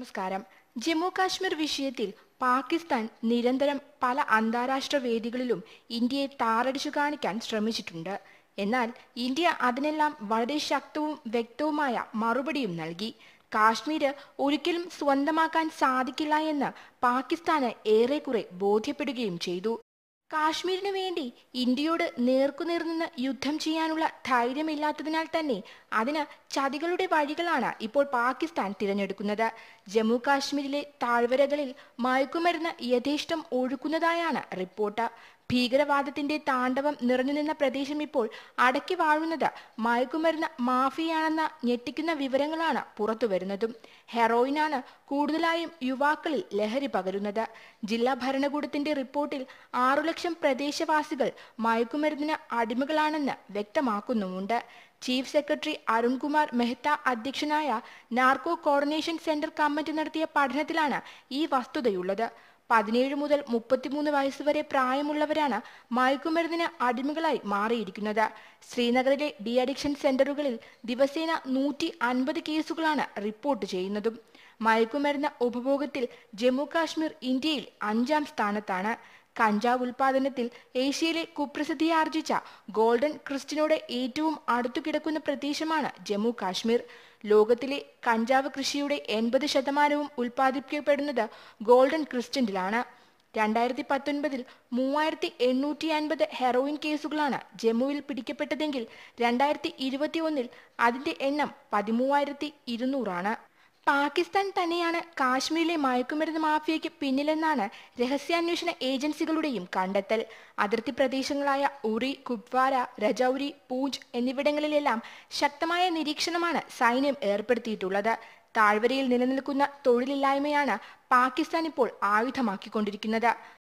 നമസ്കാരം ജമ്മു കാശ്മീർ വിഷയത്തിൽ പാകിസ്ഥാൻ നിരന്തരം പല അന്താരാഷ്ട്ര വേദികളിലും ഇന്ത്യയെ താറടിച്ചു കാണിക്കാൻ ശ്രമിച്ചിട്ടുണ്ട് എന്നാൽ ഇന്ത്യ അതിനെല്ലാം വളരെ ശക്തവും വ്യക്തവുമായ മറുപടിയും നൽകി കാശ്മീര് ഒരിക്കലും സ്വന്തമാക്കാൻ സാധിക്കില്ല എന്ന് പാകിസ്ഥാന് ഏറെക്കുറെ ബോധ്യപ്പെടുകയും ചെയ്തു കാശ്മീരിനു വേണ്ടി ഇന്ത്യയോട് നേർക്കുനേർ നിന്ന് യുദ്ധം ചെയ്യാനുള്ള ധൈര്യമില്ലാത്തതിനാൽ തന്നെ അതിന് ചതികളുടെ വഴികളാണ് ഇപ്പോൾ പാകിസ്ഥാൻ തിരഞ്ഞെടുക്കുന്നത് ജമ്മു കാശ്മീരിലെ താഴ്വരകളിൽ മയക്കുമരുന്ന് യഥേഷ്ടം ഒഴുക്കുന്നതായാണ് റിപ്പോർട്ട് ഭീകരവാദത്തിന്റെ താണ്ഡവം നിറഞ്ഞുനിന്ന പ്രദേശം ഇപ്പോൾ അടക്കി വാഴുന്നത് മയക്കുമരുന്ന് മാഫിയാണെന്ന ഞെട്ടിക്കുന്ന വിവരങ്ങളാണ് പുറത്തുവരുന്നതും ഹെറോയിനാണ് കൂടുതലായും യുവാക്കളിൽ ലഹരി പകരുന്നത് ജില്ലാ ഭരണകൂടത്തിന്റെ റിപ്പോർട്ടിൽ ആറു ലക്ഷം പ്രദേശവാസികൾ മയക്കുമരുന്നിന് അടിമകളാണെന്ന് വ്യക്തമാക്കുന്നുമുണ്ട് ചീഫ് സെക്രട്ടറി അരുൺകുമാർ മെഹ്ത്ത അധ്യക്ഷനായ നാർക്കോ കോർഡിനേഷൻ സെന്റർ കമ്മിറ്റി നടത്തിയ പഠനത്തിലാണ് ഈ വസ്തുതയുള്ളത് പതിനേഴ് മുതൽ മുപ്പത്തിമൂന്ന് വയസ്സുവരെ പ്രായമുള്ളവരാണ് മയക്കുമരുന്നിന് അടിമകളായി മാറിയിരിക്കുന്നത് ശ്രീനഗറിലെ ഡി അഡിക്ഷൻ സെന്ററുകളിൽ ദിവസേന നൂറ്റി അൻപത് കേസുകളാണ് റിപ്പോർട്ട് ചെയ്യുന്നതും മയക്കുമരുന്ന് ഉപഭോഗത്തിൽ ജമ്മു കാശ്മീർ ഇന്ത്യയിൽ അഞ്ചാം സ്ഥാനത്താണ് കഞ്ചാവ് ഉൽപാദനത്തിൽ ഏഷ്യയിലെ കുപ്രസിദ്ധിയാർജിച്ച ഗോൾഡൻ ക്രിസ്റ്റിനോട് ഏറ്റവും അടുത്തു കിടക്കുന്ന പ്രദേശമാണ് ജമ്മു കാശ്മീർ ലോകത്തിലെ കഞ്ചാവ് കൃഷിയുടെ എൺപത് ശതമാനവും ഉൽപ്പാദിപ്പിക്കപ്പെടുന്നത് ഗോൾഡൻ ക്രിസ്റ്റന്റിലാണ് രണ്ടായിരത്തി പത്തൊൻപതിൽ മൂവായിരത്തി എണ്ണൂറ്റി അൻപത് ഹെറോയിൻ കേസുകളാണ് ജമ്മുവിൽ പിടിക്കപ്പെട്ടതെങ്കിൽ രണ്ടായിരത്തി ഇരുപത്തി ഒന്നിൽ അതിന്റെ എണ്ണം പതിമൂവായിരത്തി ഇരുന്നൂറാണ് പാകിസ്ഥാൻ തന്നെയാണ് കാശ്മീരിലെ മയക്കുമരുന്ന് മാഫിയയ്ക്ക് പിന്നിലെന്നാണ് രഹസ്യാന്വേഷണ ഏജൻസികളുടെയും കണ്ടെത്തൽ അതിർത്തി പ്രദേശങ്ങളായ ഉറി കുപ്വാര രജൌരി പൂഞ്ച് എന്നിവിടങ്ങളിലെല്ലാം ശക്തമായ നിരീക്ഷണമാണ് സൈന്യം ഏർപ്പെടുത്തിയിട്ടുള്ളത് താഴ്വരയിൽ നിലനിൽക്കുന്ന തൊഴിലില്ലായ്മയാണ് പാകിസ്ഥാൻ ഇപ്പോൾ ആയുധമാക്കിക്കൊണ്ടിരിക്കുന്നത്